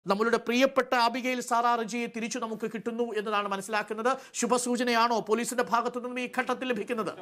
നമ്മളുടെ പ്രിയപ്പെട്ട അബിഗയിൽ സാറാ റജിയെ തിരിച്ചു നമുക്ക് കിട്ടുന്നു എന്നതാണ് മനസ്സിലാക്കുന്നത് ശുഭസൂചനയാണോ പോലീസിന്റെ ഭാഗത്തു നിന്നും ഈ ഘട്ടത്തിൽ ലഭിക്കുന്നത്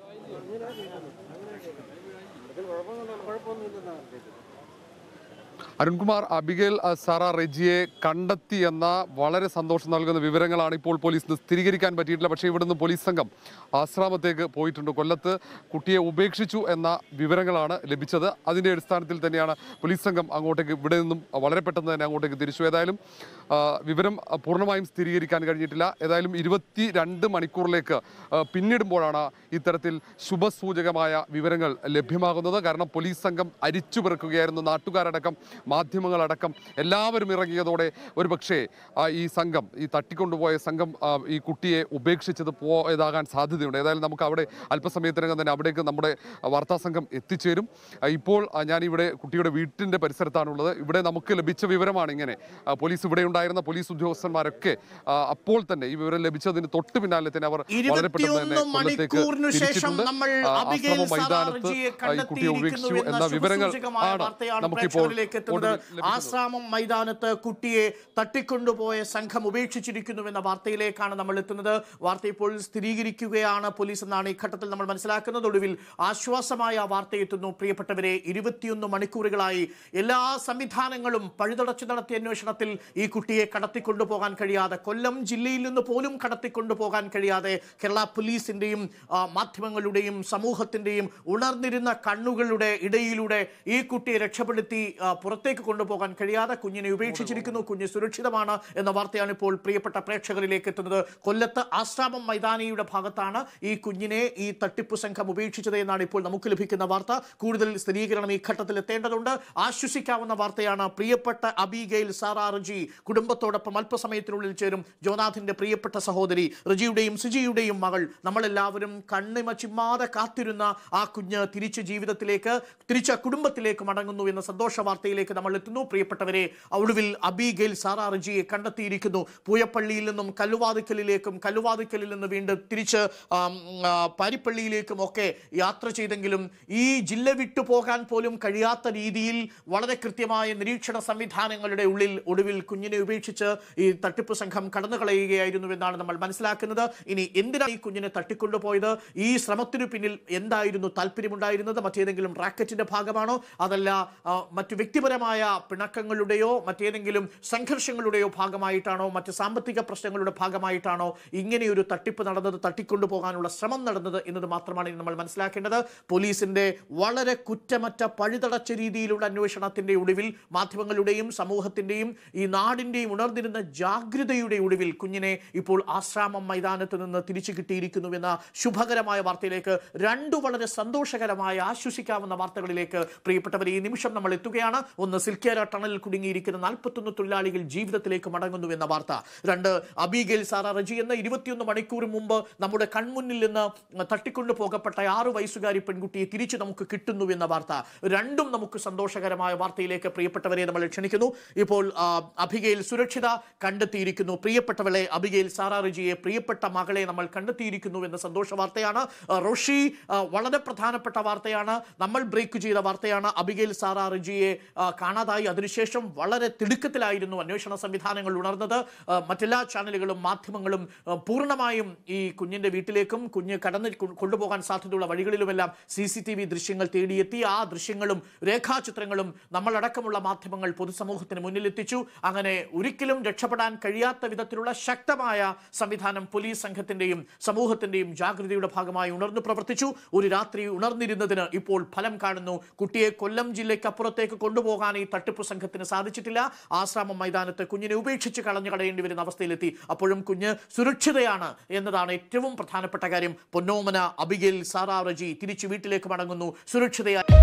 അരുൺകുമാർ അബിഗേൽ അഹ്, സാറ റെജിയെ കണ്ടെത്തി എന്ന വളരെ സന്തോഷം നൽകുന്ന വിവരങ്ങളാണ് ഇപ്പോൾ പോലീസിന് സ്ഥിരീകരിക്കാൻ പറ്റിയിട്ടില്ല പക്ഷേ ഇവിടുന്ന് പോലീസ് സംഘം ആശ്രാമത്തേക്ക് പോയിട്ടുണ്ട് കൊല്ലത്ത് കുട്ടിയെ ഉപേക്ഷിച്ചു എന്ന വിവരങ്ങളാണ് ലഭിച്ചത് അതിൻ്റെ അടിസ്ഥാനത്തിൽ തന്നെയാണ് പോലീസ് സംഘം അങ്ങോട്ടേക്ക് ഇവിടെ നിന്നും വളരെ പെട്ടെന്ന് തന്നെ അങ്ങോട്ടേക്ക് തിരിച്ചു ഏതായാലും ആ, വിവരം ആ, പൂർണ്ണമായും സ്ഥിരീകരിക്കാൻ കഴിഞ്ഞിട്ടില്ല ഏതായാലും ഇരുപത്തി രണ്ട് മണിക്കൂറിലേക്ക് ആ, പിന്നിടുമ്പോഴാണ് ഇത്തരത്തിൽ ശുഭസൂചകമായ വിവരങ്ങൾ ലഭ്യമാകുന്നത് കാരണം പോലീസ് സംഘം അരിച്ചു പെറുക്കുകയായിരുന്നു നാട്ടുകാരടക്കം മാധ്യമങ്ങളടക്കം എല്ലാവരും ഇറങ്ങിയതോടെ ഒരുപക്ഷേ ആ, ഈ സംഘം ഈ തട്ടിക്കൊണ്ടുപോയ സംഘം ആ, ഈ കുട്ടിയെ ഉപേക്ഷിച്ചത് പോയതാകാൻ സാധ്യതയുണ്ട് ഏതായാലും നമുക്ക് അവിടെ അല്പസമയത്തിനകം തന്നെ അവിടേക്ക് നമ്മുടെ വാർത്താ സംഘം എത്തിച്ചേരും ആ, ഇപ്പോൾ ആ, ഞാനിവിടെ കുട്ടിയുടെ വീട്ടിൻ്റെ പരിസരത്താണുള്ളത് ഇവിടെ നമുക്ക് ലഭിച്ച വിവരമാണ് ഇങ്ങനെ ആ, പോലീസ് ഇവിടെ ഉണ്ടായിരുന്ന പോലീസ് ഉദ്യോഗസ്ഥന്മാരൊക്കെ ആ, അപ്പോൾ തന്നെ ഈ വിവരം ലഭിച്ചതിന് തൊട്ട് പിന്നാലെ തന്നെ അവർ വളരെ പെട്ടെന്ന് തന്നെ ഇരുപത്തിയൊന്ന് കൊല്ലത്തേക്ക് മണിക്കൂറിനു ശേഷം തിരിച്ചിട്ടുണ്ട് നമ്മൾ ആ, അബിഗേൽ ആശ്രമം മൈതാനത്ത് സാറാർജിയെ ആ, ഈ കുട്ടിയെ ഉപേക്ഷിച്ചു കണ്ടെത്തിയിരിക്കുന്നു എന്ന എന്ന വിവരങ്ങൾ ശുഭസൂചകമായ ആണ് വാർത്തയാണ് നമുക്കിപ്പോൾ പ്രേക്ഷകരിലേക്ക് എത്തുന്നത് ഒടുവിൽ ലഭിക്കുന്നത്. ആശ്രാമം മൈതാനത്ത് കുട്ടിയെ തട്ടിക്കൊണ്ടുപോയ സംഘം ഉപേക്ഷിച്ചിരിക്കുന്നുവെന്ന വാർത്തയിലേക്കാണ് നമ്മൾ എത്തുന്നത് വാർത്ത ഇപ്പോൾ സ്ഥിരീകരിക്കുകയാണ് പോലീസ് എന്നാണ് ഈ ഘട്ടത്തിൽ നമ്മൾ മനസ്സിലാക്കുന്നത് ഒടുവിൽ ആശ്വാസമായ ആ വാർത്ത എത്തുന്നു പ്രിയപ്പെട്ടവരെ ഇരുപത്തിയൊന്ന് മണിക്കൂറുകളായി എല്ലാ സംവിധാനങ്ങളും പഴുതടച്ചു നടത്തിയ അന്വേഷണത്തിൽ ഈ കുട്ടിയെ കടത്തിക്കൊണ്ടുപോകാൻ കഴിയാതെ കൊല്ലം ജില്ലയിൽ നിന്ന് പോലും കടത്തിക്കൊണ്ടുപോകാൻ കഴിയാതെ കേരള പോലീസിന്റെയും ആ, മാധ്യമങ്ങളുടെയും സമൂഹത്തിന്റെയും ഉണർന്നിരുന്ന കണ്ണുകളുടെ ഇടയിലൂടെ ഈ കുട്ടിയെ രക്ഷപ്പെടുത്തി ആ, പുറത്തേക്ക് കൊണ്ടുപോകാൻ കഴിയാതെ കുഞ്ഞിനെ ഉപേക്ഷിച്ചിരിക്കുന്നു കുഞ്ഞ് സുരക്ഷിതമാണ് എന്ന വാർത്തയാണ് ഇപ്പോൾ പ്രിയപ്പെട്ട പ്രേക്ഷകരിലേക്ക് എത്തുന്നത് കൊല്ലത്ത് ആശ്രാമം മൈതാനിയുടെ ഭാഗത്താണ് ഈ കുഞ്ഞിനെ ഈ തട്ടിപ്പ് സംഘം ഉപേക്ഷിച്ചത് എന്നാണ് ഇപ്പോൾ നമുക്ക് ലഭിക്കുന്ന വാർത്ത കൂടുതൽ സ്ഥിരീകരണം ഈ ഘട്ടത്തിൽ എത്തേണ്ടതുണ്ട് ആശ്വസിക്കാവുന്ന വാർത്തയാണ് പ്രിയപ്പെട്ട അബിഗെയിൽ സാറാ റജി കുടുംബത്തോടൊപ്പം അല്പസമയത്തിനുള്ളിൽ ചേരും ജോനാഥിന്റെ പ്രിയപ്പെട്ട സഹോദരി റജിയുടെയും സുജിയുടെയും മകൾ നമ്മളെല്ലാവരും കണ്ണിമ ചിമ്മാതെ കാത്തിരുന്ന ആ കുഞ്ഞ് തിരിച്ച് ജീവിതത്തിലേക്ക് തിരിച്ച് കുടുംബത്തിലേക്ക് മടങ്ങുന്നു എന്ന സന്തോഷ വാർത്തയിലേക്ക് നമ്മൾ എത്തുന്നു പ്രിയപ്പെട്ടവരെ ഒടുവിൽ അബിഗെയിൽ സാറാ റജിയെ കണ്ടെത്തിയിരിക്കുന്നു പൂയപ്പള്ളിയിൽ നിന്നും കല്ലുവാതിക്കലിലേക്കും കല്ലുവാതിക്കലിൽ നിന്ന് വീണ്ടും തിരിച്ച് ആം, ആ, പാരിപ്പള്ളിയിലേക്കും ഒക്കെ യാത്ര ചെയ്തെങ്കിലും ഈ ജില്ല വിട്ടു പോകാൻ പോലും കഴിയാത്ത രീതിയിൽ വളരെ കൃത്യമായ നിരീക്ഷണ സംവിധാനങ്ങളുടെ ഉള്ളിൽ ഒടുവിൽ കുഞ്ഞിനെ ഉപേക്ഷിച്ച് ഈ തട്ടിപ്പ് സംഘം കടന്നു കളയുകയായിരുന്നു എന്നാണ് നമ്മൾ മനസ്സിലാക്കുന്നത് ഇനി എന്തിനാണ് ഈ കുഞ്ഞിനെ തട്ടിക്കൊണ്ടുപോയത് ഈ ശ്രമത്തിനു പിന്നിൽ എന്തായിരുന്നു താല്പര്യമുണ്ടായിരുന്നത് മറ്റേതെങ്കിലും റാക്കറ്റിന്റെ ഭാഗമാണോ അതല്ല ആ, മറ്റു വ്യക്തിപരമായ പിണക്കങ്ങളുടെയോ മറ്റേതെങ്കിലും സംഘർഷങ്ങളുടെയോ ഭാഗമായിട്ടാണോ മറ്റ് സാമ്പത്തിക പ്രശ്നങ്ങളുടെ ഭാഗമായിട്ടാണോ ഇങ്ങനെയൊരു തട്ടിപ്പ് നടന്നത് തട്ടിക്കൊണ്ടുപോകാനുള്ള ശ്രമം നടന്നത് എന്നത് മാത്രമാണ് ഇനി നമ്മൾ മനസ്സിലാക്കേണ്ടത് പോലീസിന്റെ വളരെ കുറ്റമറ്റ പഴുതടച്ച രീതിയിലുള്ള അന്വേഷണത്തിന്റെ ഒടുവിൽ മാധ്യമങ്ങളുടെയും സമൂഹത്തിന്റെയും ഈ നാടിന്റെയും ഉണർന്നിരുന്ന ജാഗ്രതയുടെ ഒടുവിൽ കുഞ്ഞിനെ ഇപ്പോൾ ആശ്രാമം മൈതാനത്ത് നിന്ന് തിരിച്ചു കിട്ടിയിരിക്കുന്നുവെന്ന ശുഭകരമായ വാർത്തയിലേക്ക് രണ്ടു വളരെ സന്തോഷകരമായ ആശ്വസിക്കാവുന്ന വാർത്തകളിലേക്ക് പ്രിയപ്പെട്ടവർ ഈ നിമിഷം നമ്മൾ എത്തുകയാണ് ഒന്ന് സിൽക്കേര ടണലിൽ കുടുങ്ങിയിരിക്കുന്ന നാൽപ്പത്തൊന്ന് തൊഴിലാളികൾ ജീവിതത്തിലേക്ക് മടങ്ങുന്നു എന്ന വാർത്ത രണ്ട് അബിഗേൽ സാറ റജി എന്ന ഇരുപത്തിയൊന്ന് മണിക്കൂർ മുമ്പ് നമ്മുടെ കൺമുന്നിൽ നിന്ന് തട്ടിക്കൊണ്ടു പോകപ്പെട്ട ആറു വയസ്സുകാരി പെൺകുട്ടിയെ തിരിച്ചു നമുക്ക് കിട്ടുന്നു എന്ന വാർത്ത രണ്ടും നമുക്ക് സന്തോഷകരമായ വാർത്തയിലേക്ക് പ്രിയപ്പെട്ടവരെ നമ്മൾ ക്ഷണിക്കുന്നു ഇപ്പോൾ ആ, അബിഗേൽ സുരക്ഷിത കണ്ടെത്തിയിരിക്കുന്നു പ്രിയപ്പെട്ടവളെ അബിഗേൽ സാറ റജിയെ പ്രിയപ്പെട്ട മകളെ നമ്മൾ കണ്ടെത്തിയിരിക്കുന്നു എന്ന സന്തോഷ വാർത്തയാണ് ആ, റോഷി ആ, വളരെ പ്രധാനപ്പെട്ട വാർത്തയാണ് നമ്മൾ ബ്രേക്ക് ചെയ്ത വാർത്തയാണ് അബിഗേൽ സാറ റജിയെ ആ, കാണാതായി അതിനുശേഷം വളരെ തിടുക്കത്തിലായിരുന്നു അന്വേഷണ സംവിധാനങ്ങൾ ഉണർന്നത് ആ, മറ്റെല്ലാ ചാനലുകളും മാധ്യമങ്ങളും ആ, പൂർണ്ണമായും ഈ കുഞ്ഞിന്റെ വീട്ടിലേക്കും കുഞ്ഞ് കടന്ന് കൊ- കൊണ്ടുപോകാൻ സാധ്യതയുള്ള വഴികളിലുമെല്ലാം സി സി ടി വി ദൃശ്യങ്ങൾ തേടിയെത്തി ആ ദൃശ്യങ്ങളും രേഖാചിത്രങ്ങളും നമ്മളടക്കമുള്ള മാധ്യമങ്ങൾ പൊതുസമൂഹത്തിന് മുന്നിലെത്തിച്ചു അങ്ങനെ ഒരിക്കലും രക്ഷപ്പെടാൻ കഴിയാത്ത വിധത്തിലുള്ള ശക്തമായ സംവിധാനം പോലീസ് സംഘത്തിന്റെയും സമൂഹത്തിന്റെയും ജാഗ്രതയുടെ ഭാഗമായി ഉണർന്നു പ്രവർത്തിച്ചു ഒരു രാത്രി ഉണർന്നിരുന്നതിന് ഇപ്പോൾ ഫലം കാണുന്നു കുട്ടിയെ കൊല്ലം ജില്ലയ്ക്ക് അപ്പുറത്തേക്ക് കൊണ്ടുപോകാൻ ഈ തട്ടിപ്പ് സംഘത്തിന് സാധിച്ചിട്ടില്ല ആശ്രാമം മൈതാനത്ത് കുഞ്ഞിനെ ഉപേക്ഷിച്ച് കളഞ്ഞു കളയേണ്ടി വരുന്ന അവസ്ഥയിലെത്തി അപ്പോഴും കുഞ്ഞ് സുരക്ഷിതയാണ് എന്നതാണ് ഏറ്റവും പ്രധാനപ്പെട്ട കാര്യം പൊന്നോമന അബിഗേൽ സാറാ റജി തിരിച്ചു വീട്ടിലേക്ക് മടങ്ങുന്നു സുരക്ഷിതയായി